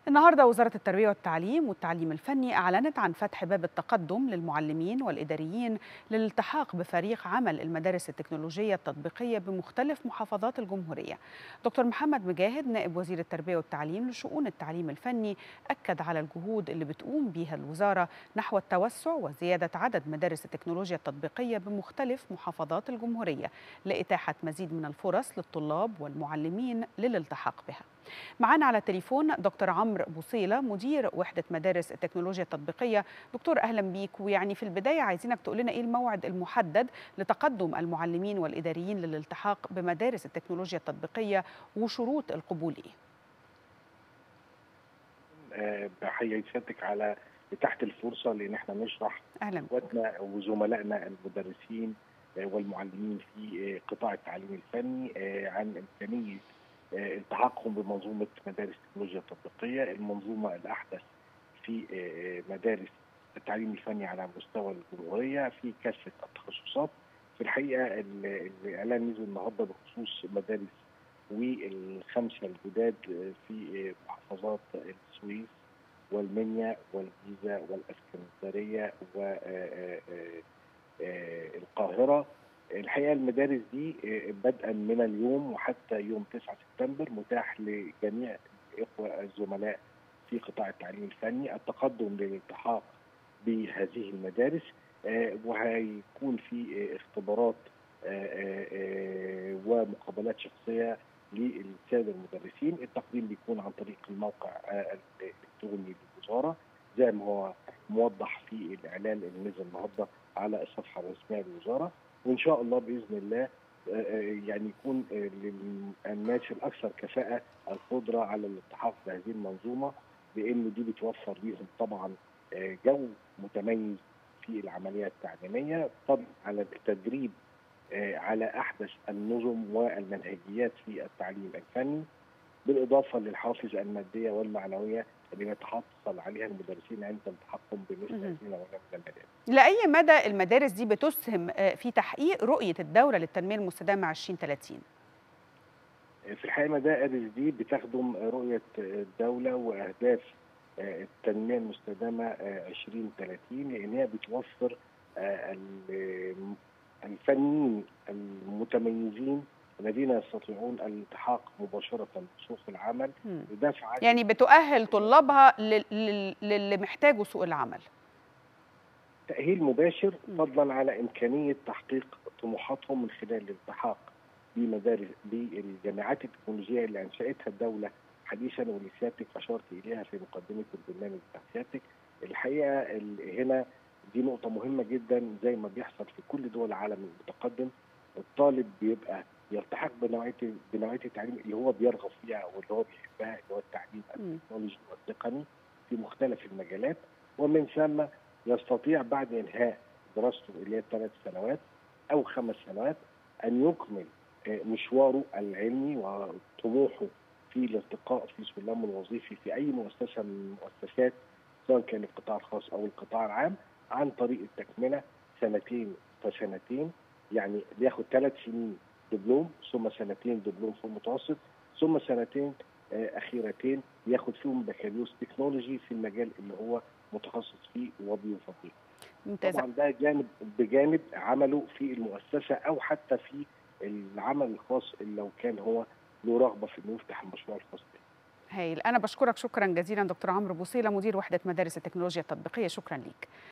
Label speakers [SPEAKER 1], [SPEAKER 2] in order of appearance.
[SPEAKER 1] النهارده وزارة التربية والتعليم والتعليم الفني أعلنت عن فتح باب التقدم للمعلمين والإداريين للالتحاق بفريق عمل المدارس التكنولوجية التطبيقية بمختلف محافظات الجمهورية. دكتور محمد مجاهد نائب وزير التربية والتعليم لشؤون التعليم الفني أكد على الجهود اللي بتقوم بها الوزارة نحو التوسع وزيادة عدد مدارس التكنولوجيا التطبيقية بمختلف محافظات الجمهورية لإتاحة مزيد من الفرص للطلاب والمعلمين للالتحاق بها. معانا على التليفون دكتور عمرو بوصيله مدير وحده مدارس التكنولوجيا التطبيقيه دكتور اهلا بيك ويعني في البدايه عايزينك تقول لنا ايه الموعد المحدد لتقدم المعلمين والاداريين للالتحاق بمدارس التكنولوجيا التطبيقيه وشروط القبول ايه
[SPEAKER 2] آه، بحيي سيادتك على اتاحه الفرصه لان احنا نشرح
[SPEAKER 1] اهلا بك.
[SPEAKER 2] اخواتنا وزملائنا المدرسين آه، والمعلمين في آه، قطاع التعليم الفني آه، عن امكانيه آه، التحاقهم بمنظومه مدارس التكنولوجيا التطبيقيه المنظومه الاحدث في آه، مدارس التعليم الفني على مستوى الجمهوريه في كافه التخصصات في الحقيقه ال- الاعلان نزل النهارده بخصوص مدارس والخمسه الجداد آه، في آه، محافظات السويس والمنيا والجيزه والاسكندريه والقاهره الحقيقه المدارس دي آه، بدءا من اليوم وحتى يوم 9 سبتمبر متاح لجميع الاخوه الزملاء في قطاع التعليم الفني التقدم للالتحاق بهذه المدارس آه، وهيكون في آه، اختبارات آه، آه، آه، ومقابلات شخصيه للساده المدرسين التقديم بيكون عن طريق الموقع آه، الالكتروني للوزاره زي ما هو موضح في الاعلان اللي نزل النهارده على الصفحه الرسميه للوزاره وان شاء الله باذن الله آه، آه، يعني يكون آه، للناس الاكثر كفاءه القدره على الالتحاق بهذه المنظومه لان دي بتوفر ليهم طبعا آه، جو متميز في العمليه التعليميه طبعا على التدريب آه، على احدث النظم والمنهجيات في التعليم الفني بالاضافه للحافز الماديه والمعنويه اللي بيتحصل عليها المدرسين عند التحقهم بمثل
[SPEAKER 1] مهم.
[SPEAKER 2] هذه النوعيه من المدارس.
[SPEAKER 1] لاي مدى المدارس دي بتسهم آه، في تحقيق رؤيه الدوله للتنميه المستدامه 2030
[SPEAKER 2] في الحقيقه مدارس دي بتخدم رؤيه الدوله واهداف التنميه المستدامه 2030 لان هي بتوفر ال- الفنيين المتميزين الذين يستطيعون الالتحاق مباشره بسوق العمل
[SPEAKER 1] مم.
[SPEAKER 2] بدفع
[SPEAKER 1] يعني بتؤهل طلابها لل- لل- للي محتاجه سوق العمل
[SPEAKER 2] تأهيل مباشر
[SPEAKER 1] مم.
[SPEAKER 2] فضلا على إمكانية تحقيق طموحاتهم من خلال الالتحاق بمدارس بالجامعات التكنولوجية اللي أنشأتها الدولة حديثا واللي سيادتك أشرت إليها في مقدمة البرنامج بتاع سيادتك الحقيقة ال- هنا دي نقطة مهمة جدا زي ما بيحصل في كل دول العالم المتقدم الطالب بيبقى يلتحق بنوعية بنوعية التعليم اللي هو بيرغب فيها واللي هو بيحبها اللي هو التعليم
[SPEAKER 1] مم.
[SPEAKER 2] التكنولوجي والتقني في مختلف المجالات ومن ثم يستطيع بعد انهاء دراسته اللي هي ثلاث سنوات او خمس سنوات ان يكمل آه، مشواره العلمي وطموحه في الارتقاء في سلمه الوظيفي في اي مؤسسه من المؤسسات سواء كان القطاع الخاص او القطاع العام عن طريق التكمله سنتين فسنتين يعني بياخد ثلاث سنين دبلوم ثم سنتين دبلوم في المتوسط ثم سنتين آه، اخيرتين ياخد فيهم بكالوريوس تكنولوجي في المجال اللي هو متخصص فيه وبيفضله
[SPEAKER 1] ممتاز
[SPEAKER 2] طبعا ده جانب بجانب عمله في المؤسسه او حتى في العمل الخاص اللي لو كان هو له رغبه في انه يفتح المشروع الخاص به
[SPEAKER 1] هايل انا بشكرك شكرا جزيلا دكتور عمرو بوصيله مدير وحده مدارس التكنولوجيا التطبيقيه شكرا ليك